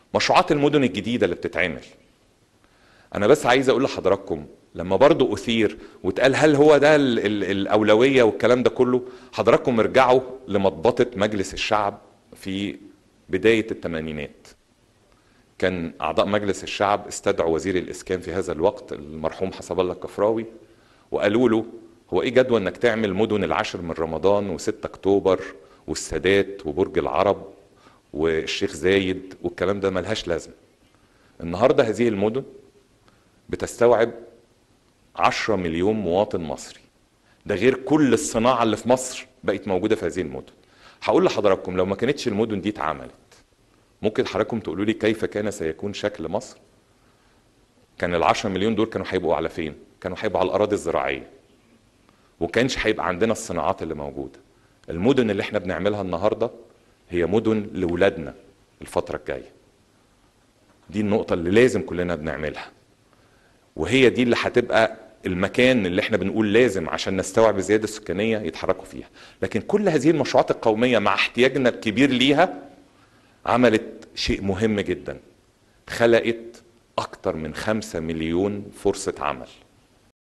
مشروعات المدن الجديده اللي بتتعمل انا بس عايز اقول لحضراتكم لما برضو اثير واتقال هل هو ده ال ال الاولويه والكلام ده كله حضراتكم ارجعوا لمضبطه مجلس الشعب في بدايه الثمانينات كان اعضاء مجلس الشعب استدعوا وزير الاسكان في هذا الوقت المرحوم حسب الله الكفراوي وقالوا له هو ايه جدوى انك تعمل مدن العاشر من رمضان و6 اكتوبر والسادات وبرج العرب والشيخ زايد والكلام ده ملهاش لازمه النهارده هذه المدن بتستوعب 10 مليون مواطن مصري ده غير كل الصناعه اللي في مصر بقت موجوده في هذه المدن هقول لحضراتكم لو ما كانتش المدن دي اتعملت ممكن حضراتكم تقولوا لي كيف كان سيكون شكل مصر كان ال 10 مليون دول كانوا هيبقوا على فين كانوا هيبقوا على الاراضي الزراعيه وكانش هيبقى عندنا الصناعات اللي موجوده المدن اللي احنا بنعملها النهارده هي مدن لاولادنا الفتره الجايه دي النقطه اللي لازم كلنا بنعملها وهي دي اللي هتبقى المكان اللي احنا بنقول لازم عشان نستوعب الزياده السكانيه يتحركوا فيها لكن كل هذه المشروعات القوميه مع احتياجنا الكبير ليها عملت شيء مهم جدا خلقت اكتر من خمسة مليون فرصه عمل